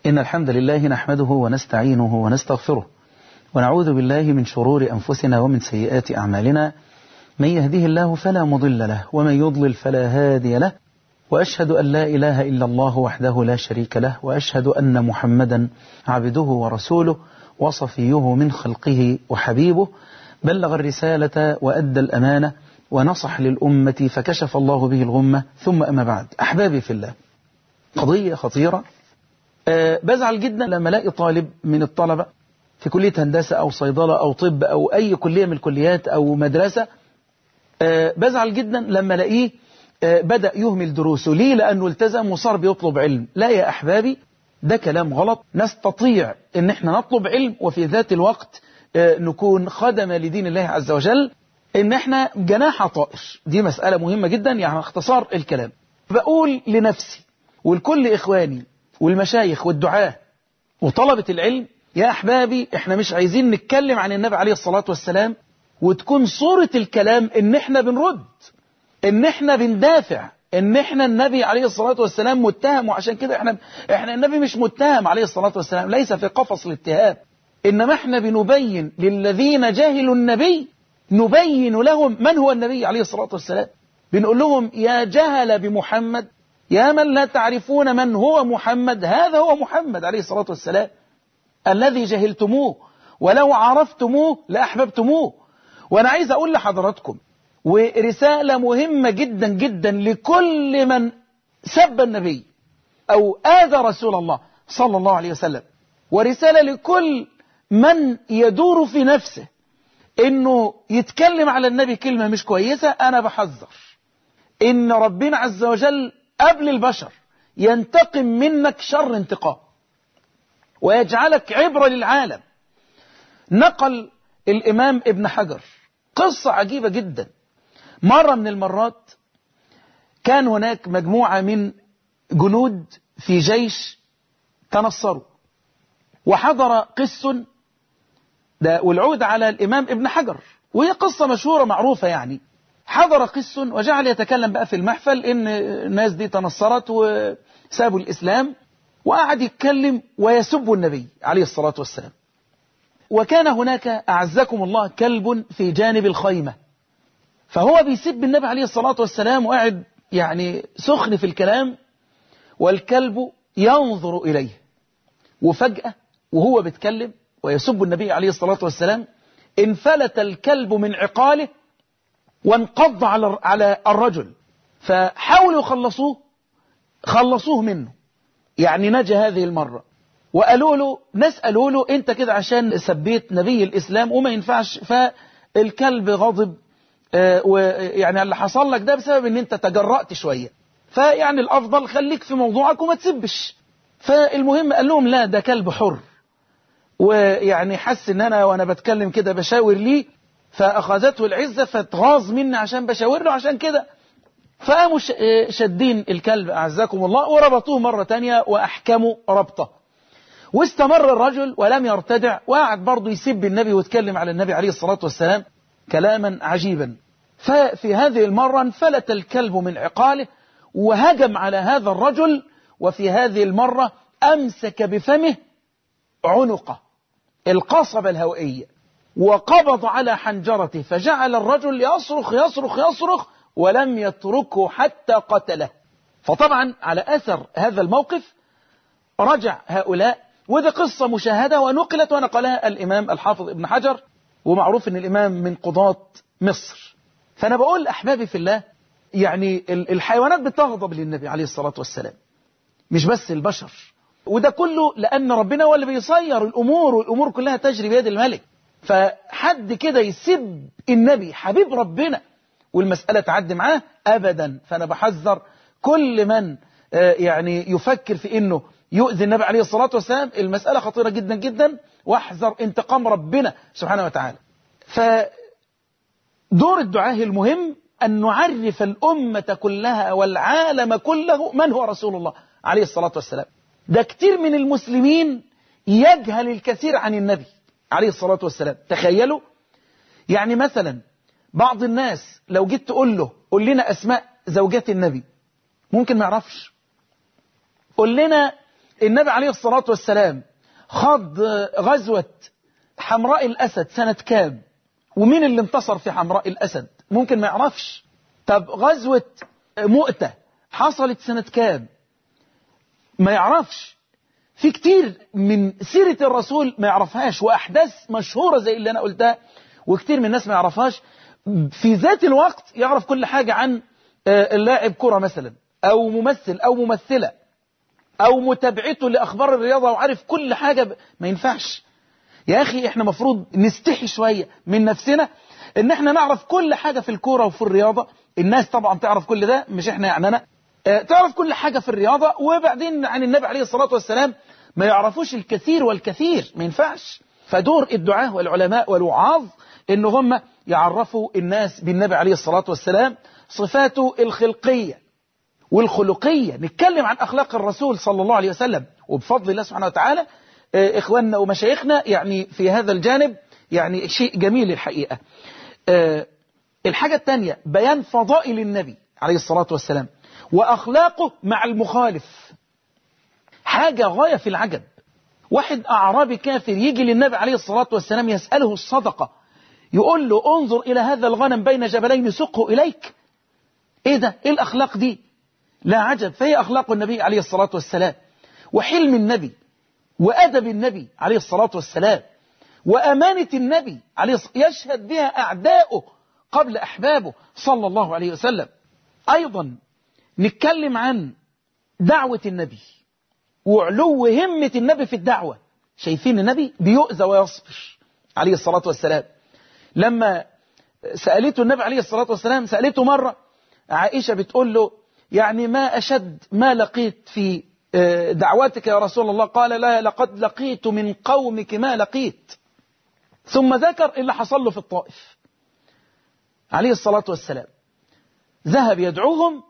إن الحمد لله نحمده ونستعينه ونستغفره ونعوذ بالله من شرور أنفسنا ومن سيئات أعمالنا من يهده الله فلا مضل له ومن يضلل فلا هادي له وأشهد أن لا إله إلا الله وحده لا شريك له وأشهد أن محمدا عبده ورسوله وصفيه من خلقه وحبيبه بلغ الرسالة وأدى الأمانة ونصح للأمة فكشف الله به الغمة ثم أما بعد أحبابي في الله قضية خطيرة أه بزعل جدا لما الاقي طالب من الطلبة في كلية هندسة أو صيدلة أو طب أو أي كلية من الكليات أو مدرسة أه بزعل جدا لما الاقيه أه بدأ يهمل دروسه ليه لأنه التزم وصار بيطلب علم لا يا أحبابي ده كلام غلط نستطيع ان احنا نطلب علم وفي ذات الوقت نكون خدم لدين الله عز وجل ان احنا جناح طائر دي مسألة مهمة جدا يعني اختصار الكلام بقول لنفسي ولكل اخواني والمشايخ والدعاة وطلبة العلم يا احبابي احنا مش عايزين نتكلم عن النبي عليه الصلاة والسلام وتكون صورة الكلام ان احنا بنرد ان احنا بندافع ان احنا النبي عليه الصلاة والسلام متهم وعشان كده احنا احنا النبي مش متهم عليه الصلاة والسلام ليس في قفص الاتهام انما احنا بنبين للذين جهلوا النبي نبين لهم من هو النبي عليه الصلاة والسلام بنقول لهم يا جهل بمحمد يا من لا تعرفون من هو محمد هذا هو محمد عليه الصلاة والسلام الذي جهلتموه ولو عرفتموه لأحببتموه وأنا عايز أقول لحضراتكم ورسالة مهمة جدا جدا لكل من سب النبي أو آذى رسول الله صلى الله عليه وسلم ورسالة لكل من يدور في نفسه انه يتكلم على النبي كلمة مش كويسة انا بحذر ان ربنا عز وجل قبل البشر ينتقم منك شر انتقام ويجعلك عبرة للعالم نقل الامام ابن حجر قصة عجيبة جدا مرة من المرات كان هناك مجموعة من جنود في جيش تنصروا وحضر قس ده والعود على الإمام ابن حجر وهي قصة مشهورة معروفة يعني حضر قس وجعل يتكلم بقى في المحفل إن الناس دي تنصرت وسابوا الإسلام وقعد يتكلم ويسب النبي عليه الصلاة والسلام وكان هناك أعزكم الله كلب في جانب الخيمة فهو بيسب النبي عليه الصلاة والسلام وقاعد يعني سخن في الكلام والكلب ينظر إليه وفجأة وهو بيتكلم ويسب النبي عليه الصلاة والسلام انفلت الكلب من عقاله وانقض على على الرجل فحاولوا يخلصوه خلصوه منه يعني نجا هذه المرة وقالوا له نسألوا له انت كده عشان سبيت نبي الإسلام وما ينفعش فالكلب غضب آه ويعني اللي حصل لك ده بسبب ان انت تجرأت شوية فيعني الأفضل خليك في موضوعك وما تسبش فالمهم قال لهم لا ده كلب حر ويعني حس ان انا وانا بتكلم كده بشاور ليه فاخذته العزة فاتغاظ مني عشان بشاور له عشان كده فقاموا شادين الكلب اعزكم الله وربطوه مرة تانية واحكموا ربطه واستمر الرجل ولم يرتدع وقعد برضه يسب النبي ويتكلم على النبي عليه الصلاة والسلام كلاما عجيبا ففي هذه المرة انفلت الكلب من عقاله وهجم على هذا الرجل وفي هذه المرة أمسك بفمه عنقه القصبة الهوائية وقبض على حنجرته فجعل الرجل يصرخ يصرخ يصرخ ولم يتركه حتى قتله فطبعا على أثر هذا الموقف رجع هؤلاء وذي قصة مشاهدة ونقلت ونقلها الإمام الحافظ ابن حجر ومعروف أن الإمام من قضاة مصر فأنا بقول أحبابي في الله يعني الحيوانات بتغضب للنبي عليه الصلاة والسلام مش بس البشر وده كله لأن ربنا هو اللي بيصير الأمور والأمور كلها تجري بيد الملك فحد كده يسب النبي حبيب ربنا والمسألة تعدي معاه أبدا فأنا بحذر كل من يعني يفكر في أنه يؤذي النبي عليه الصلاة والسلام المسألة خطيرة جدا جدا واحذر انتقام ربنا سبحانه وتعالى فدور الدعاء المهم أن نعرف الأمة كلها والعالم كله من هو رسول الله عليه الصلاة والسلام ده كتير من المسلمين يجهل الكثير عن النبي عليه الصلاة والسلام تخيلوا يعني مثلا بعض الناس لو جيت تقول له قول لنا أسماء زوجات النبي ممكن ما يعرفش قول لنا النبي عليه الصلاة والسلام خاض غزوة حمراء الأسد سنة كام ومين اللي انتصر في حمراء الأسد ممكن ما يعرفش طب غزوة مؤتة حصلت سنة كام ما يعرفش في كتير من سيرة الرسول ما يعرفهاش وأحداث مشهورة زي اللي أنا قلتها وكتير من الناس ما يعرفهاش في ذات الوقت يعرف كل حاجة عن اللاعب كرة مثلا أو ممثل أو ممثلة أو متابعته لأخبار الرياضة وعارف كل حاجة ب... ما ينفعش يا أخي إحنا مفروض نستحي شوية من نفسنا إن إحنا نعرف كل حاجة في الكورة وفي الرياضة الناس طبعا تعرف كل ده مش إحنا يعني أنا اه تعرف كل حاجة في الرياضة وبعدين عن النبي عليه الصلاة والسلام ما يعرفوش الكثير والكثير ما ينفعش فدور الدعاة والعلماء والوعاظ إن هم يعرفوا الناس بالنبي عليه الصلاة والسلام صفاته الخلقية والخلقية نتكلم عن أخلاق الرسول صلى الله عليه وسلم وبفضل الله سبحانه وتعالى إخواننا ومشايخنا يعني في هذا الجانب يعني شيء جميل الحقيقة الحاجة الثانية بيان فضائل النبي عليه الصلاة والسلام وأخلاقه مع المخالف حاجة غاية في العجب واحد أعرابي كافر يجي للنبي عليه الصلاة والسلام يسأله الصدقة يقول له انظر إلى هذا الغنم بين جبلين سقه إليك إيه ده إيه الأخلاق دي لا عجب فهي أخلاق النبي عليه الصلاة والسلام وحلم النبي وأدب النبي عليه الصلاة والسلام وأمانة النبي عليه الصلاة يشهد بها أعداؤه قبل أحبابه صلى الله عليه وسلم أيضا نتكلم عن دعوة النبي وعلو همة النبي في الدعوة شايفين النبي بيؤذى ويصبر عليه الصلاة والسلام لما سألته النبي عليه الصلاة والسلام سألته مرة عائشة بتقول له يعني ما أشد ما لقيت في دعواتك يا رسول الله قال لا لقد لقيت من قومك ما لقيت ثم ذكر اللي حصل له في الطائف عليه الصلاة والسلام ذهب يدعوهم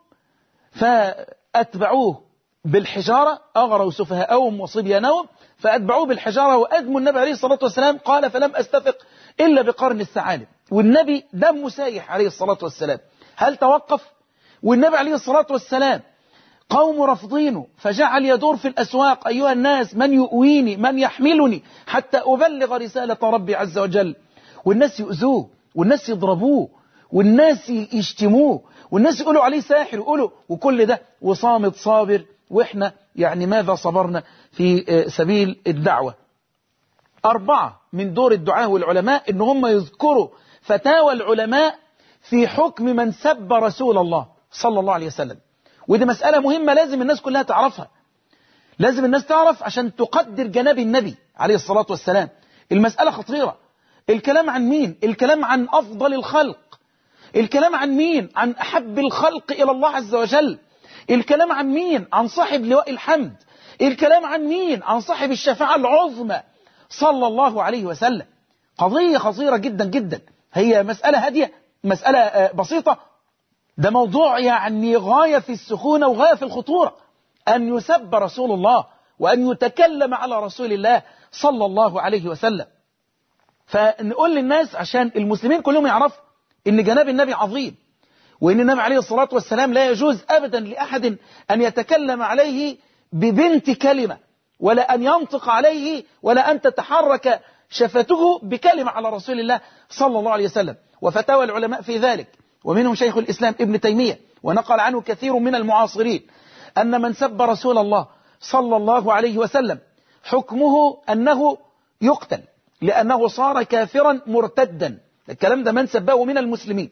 فأتبعوه بالحجارة أغروا سفهاءهم وصبيانهم فأتبعوه بالحجارة وأدموا النبي عليه الصلاة والسلام قال فلم أستفق إلا بقرن الثعالب والنبي دمه سايح عليه الصلاة والسلام هل توقف والنبي عليه الصلاة والسلام قوم رفضينه فجعل يدور في الأسواق أيها الناس من يؤويني من يحملني حتى أبلغ رسالة ربي عز وجل والناس يؤذوه والناس يضربوه والناس يشتموه والناس يقولوا عليه ساحر يقولوا وكل ده وصامت صابر وإحنا يعني ماذا صبرنا في سبيل الدعوة أربعة من دور الدعاة والعلماء إن هم يذكروا فتاوى العلماء في حكم من سب رسول الله صلى الله عليه وسلم ودي مسألة مهمة لازم الناس كلها تعرفها لازم الناس تعرف عشان تقدر جناب النبي عليه الصلاة والسلام المسألة خطيرة الكلام عن مين الكلام عن أفضل الخلق الكلام عن مين عن أحب الخلق إلى الله عز وجل الكلام عن مين عن صاحب لواء الحمد الكلام عن مين عن صاحب الشفاعة العظمى صلى الله عليه وسلم قضية خطيرة جدا جدا هي مسألة هادية مسألة بسيطة ده موضوع يعني غاية في السخونة وغاية في الخطورة أن يسب رسول الله وأن يتكلم على رسول الله صلى الله عليه وسلم فنقول للناس عشان المسلمين كلهم يعرفوا أن جناب النبي عظيم وأن النبي عليه الصلاة والسلام لا يجوز أبدا لأحد أن يتكلم عليه ببنت كلمة ولا أن ينطق عليه ولا أن تتحرك شفته بكلمة على رسول الله صلى الله عليه وسلم وفتاوى العلماء في ذلك ومنهم شيخ الإسلام ابن تيمية ونقل عنه كثير من المعاصرين أن من سب رسول الله صلى الله عليه وسلم حكمه أنه يقتل لأنه صار كافرا مرتدا الكلام ده من سبه من المسلمين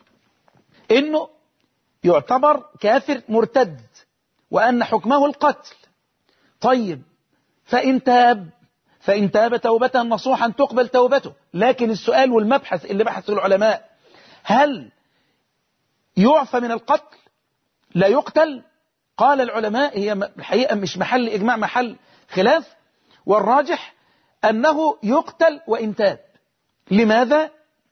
إنه يعتبر كافر مرتد وأن حكمه القتل طيب فإن تاب فإن تاب توبة نصوحا تقبل توبته لكن السؤال والمبحث اللي بحثه العلماء هل يعفى من القتل لا يقتل قال العلماء هي الحقيقة مش محل إجماع محل خلاف والراجح أنه يقتل وإن تاب لماذا؟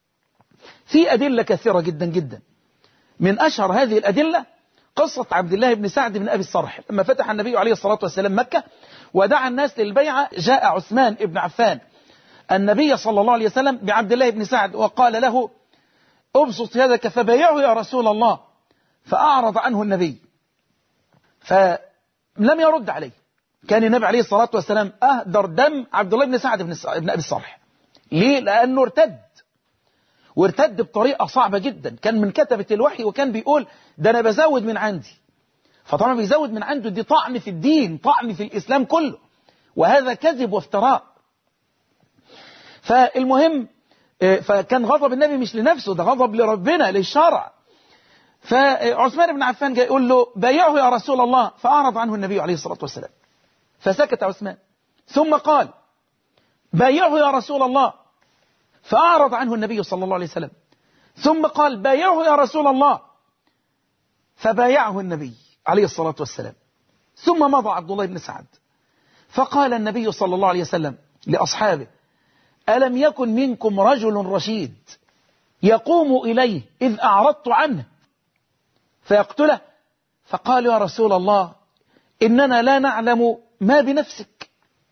في أدلة كثيرة جدا جدا من أشهر هذه الأدلة قصة عبد الله بن سعد بن أبي الصرح لما فتح النبي عليه الصلاة والسلام مكة ودعا الناس للبيعة جاء عثمان بن عفان النبي صلى الله عليه وسلم بعبد الله بن سعد وقال له ابسط يدك فبايعه يا رسول الله فأعرض عنه النبي فلم يرد عليه كان النبي عليه الصلاة والسلام أهدر دم عبد الله بن سعد بن بن أبي الصالح ليه؟ لأنه ارتد وارتد بطريقة صعبة جدا كان من كتبة الوحي وكان بيقول ده أنا بزود من عندي فطبعا بيزود من عنده دي طعن في الدين طعن في الإسلام كله وهذا كذب وافتراء فالمهم فكان غضب النبي مش لنفسه ده غضب لربنا للشرع فعثمان بن عفان جاي يقول له بايعه يا رسول الله فأعرض عنه النبي عليه الصلاة والسلام فسكت عثمان ثم قال بايعه يا رسول الله فأعرض عنه النبي صلى الله عليه وسلم ثم قال بايعه يا رسول الله فبايعه النبي عليه الصلاة والسلام ثم مضى عبد الله بن سعد فقال النبي صلى الله عليه وسلم لأصحابه ألم يكن منكم رجل رشيد يقوم إليه إذ أعرضت عنه فيقتله فقال يا رسول الله إننا لا نعلم ما بنفسك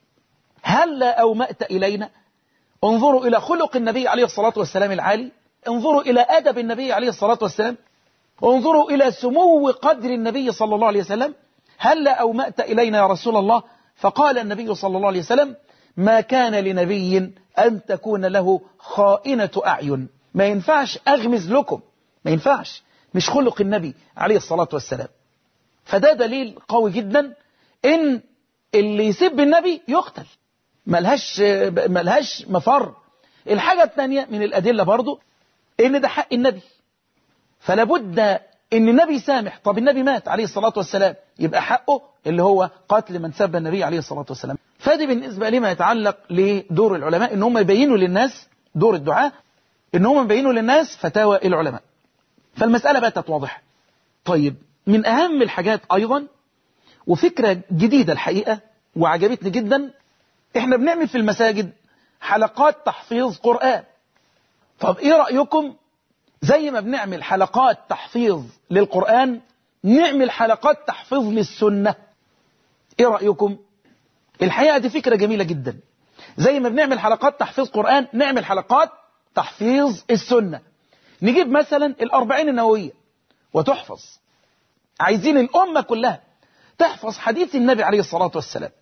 هل لا أومأت إلينا انظروا إلى خلق النبي عليه الصلاة والسلام العالي انظروا إلى أدب النبي عليه الصلاة والسلام انظروا إلى سمو قدر النبي صلى الله عليه وسلم هل لا أومأت إلينا يا رسول الله فقال النبي صلى الله عليه وسلم ما كان لنبي أن تكون له خائنة أعين ما ينفعش أغمز لكم ما ينفعش مش خلق النبي عليه الصلاة والسلام فده دليل قوي جدا إن اللي يسب النبي يقتل ملهاش, ملهاش مفر الحاجة الثانية من الأدلة برضو إن ده حق النبي فلا بد إن النبي سامح طب النبي مات عليه الصلاة والسلام يبقى حقه اللي هو قتل من سب النبي عليه الصلاة والسلام فدي بالنسبة لما يتعلق لدور العلماء إن هم يبينوا للناس دور الدعاء إن هم يبينوا للناس فتاوى العلماء فالمسألة باتت واضحة طيب من أهم الحاجات أيضا وفكرة جديدة الحقيقة وعجبتني جدا احنا بنعمل في المساجد حلقات تحفيظ قرآن طب ايه رأيكم زي ما بنعمل حلقات تحفيظ للقرآن نعمل حلقات تحفيظ للسنة ايه رأيكم الحقيقة دي فكرة جميلة جدا زي ما بنعمل حلقات تحفيظ قرآن نعمل حلقات تحفيظ السنة نجيب مثلا الأربعين النووية وتحفظ عايزين الأمة كلها تحفظ حديث النبي عليه الصلاة والسلام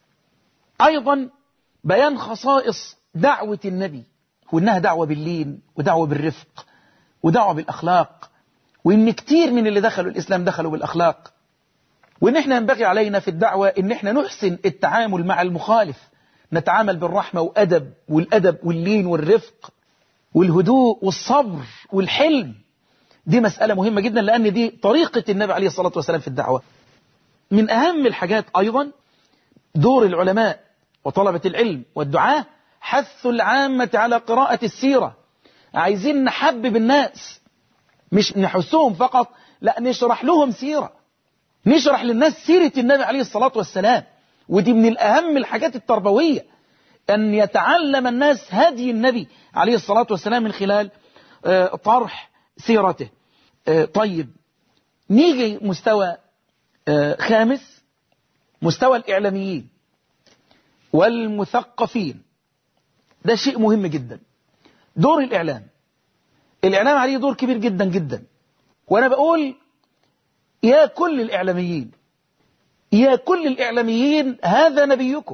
أيضا بيان خصائص دعوة النبي وإنها دعوة باللين ودعوة بالرفق ودعوة بالأخلاق وإن كتير من اللي دخلوا الإسلام دخلوا بالأخلاق وإن إحنا ينبغي علينا في الدعوة إن إحنا نحسن التعامل مع المخالف نتعامل بالرحمة وأدب والأدب واللين والرفق والهدوء والصبر والحلم دي مسألة مهمة جدا لأن دي طريقة النبي عليه الصلاة والسلام في الدعوة من أهم الحاجات أيضا دور العلماء وطلبة العلم والدعاة حث العامة على قراءة السيرة عايزين نحبب الناس مش نحسهم فقط لا نشرح لهم سيرة نشرح للناس سيرة النبي عليه الصلاة والسلام ودي من الأهم الحاجات التربوية أن يتعلم الناس هدي النبي عليه الصلاة والسلام من خلال طرح سيرته طيب نيجي مستوى خامس مستوى الإعلاميين والمثقفين ده شيء مهم جدا دور الإعلام الإعلام عليه دور كبير جدا جدا وأنا بقول يا كل الإعلاميين يا كل الإعلاميين هذا نبيكم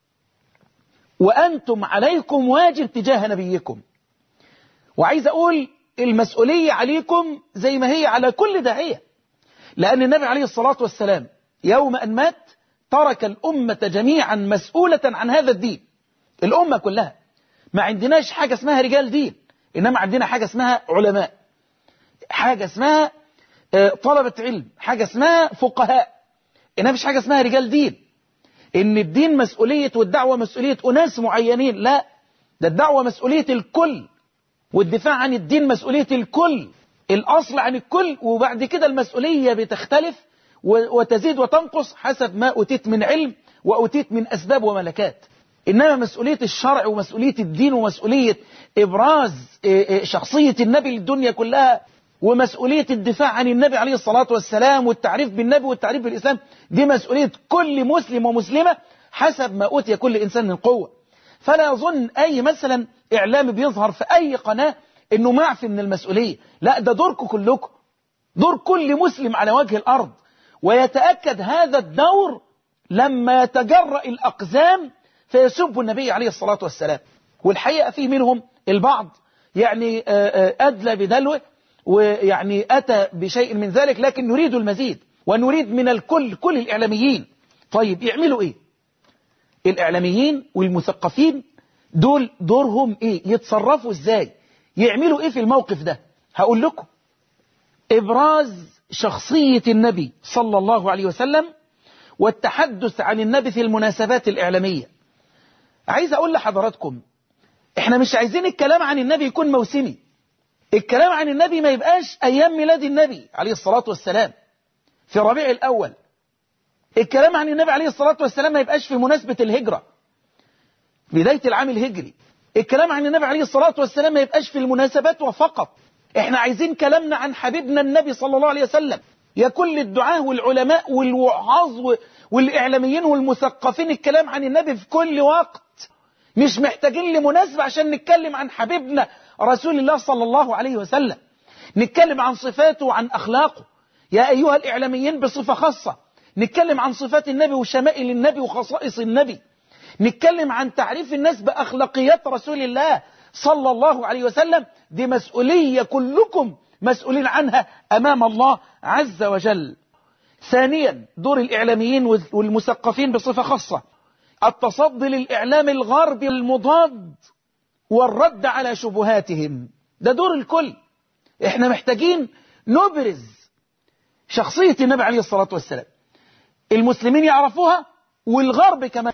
وأنتم عليكم واجب تجاه نبيكم وعايز أقول المسؤولية عليكم زي ما هي على كل داعية لأن النبي عليه الصلاة والسلام يوم أن مات ترك الأمة جميعا مسؤولة عن هذا الدين الأمة كلها ما عندناش حاجة اسمها رجال دين إنما عندنا حاجة اسمها علماء حاجة اسمها طلبة علم حاجة اسمها فقهاء إنما مش حاجة اسمها رجال دين إن الدين مسؤولية والدعوة مسؤولية أناس معينين لا ده الدعوة مسؤولية الكل والدفاع عن الدين مسؤولية الكل الأصل عن الكل وبعد كده المسؤولية بتختلف وتزيد وتنقص حسب ما أتيت من علم وأتيت من أسباب وملكات إنما مسؤولية الشرع ومسؤولية الدين ومسؤولية إبراز شخصية النبي للدنيا كلها ومسؤولية الدفاع عن النبي عليه الصلاة والسلام والتعريف بالنبي والتعريف بالإسلام دي مسؤولية كل مسلم ومسلمة حسب ما أوتي كل إنسان من قوة فلا يظن أي مثلا إعلام بيظهر في أي قناة إنه معفي من المسؤولية لا ده دوركم كلكم دور كل مسلم على وجه الأرض ويتأكد هذا الدور لما يتجرأ الأقزام فيسب النبي عليه الصلاة والسلام والحقيقة فيه منهم البعض يعني أدلى بدلوه ويعني أتى بشيء من ذلك لكن نريد المزيد ونريد من الكل كل الإعلاميين طيب يعملوا إيه الإعلاميين والمثقفين دول دورهم إيه يتصرفوا إزاي يعملوا إيه في الموقف ده هقول لكم إبراز شخصية النبي صلى الله عليه وسلم والتحدث عن النبي في المناسبات الإعلامية عايز أقول لحضراتكم إحنا مش عايزين الكلام عن النبي يكون موسمي الكلام عن النبي ما يبقاش أيام ميلاد النبي عليه الصلاة والسلام في ربيع الأول الكلام عن النبي عليه الصلاة والسلام ما يبقاش في مناسبة الهجرة بداية العام الهجري الكلام عن النبي عليه الصلاة والسلام ما يبقاش في المناسبات وفقط احنا عايزين كلامنا عن حبيبنا النبي صلى الله عليه وسلم يا كل الدعاة والعلماء والوعاظ والإعلاميين والمثقفين الكلام عن النبي في كل وقت مش محتاجين لمناسبة عشان نتكلم عن حبيبنا رسول الله صلى الله عليه وسلم نتكلم عن صفاته وعن أخلاقه يا أيها الإعلاميين بصفة خاصة نتكلم عن صفات النبي وشمائل النبي وخصائص النبي نتكلم عن تعريف الناس بأخلاقيات رسول الله صلى الله عليه وسلم دي مسؤولية كلكم مسؤولين عنها أمام الله عز وجل ثانيا دور الإعلاميين والمثقفين بصفة خاصة التصدي للإعلام الغربي المضاد والرد على شبهاتهم ده دور الكل احنا محتاجين نبرز شخصية النبي عليه الصلاة والسلام المسلمين يعرفوها والغرب كمان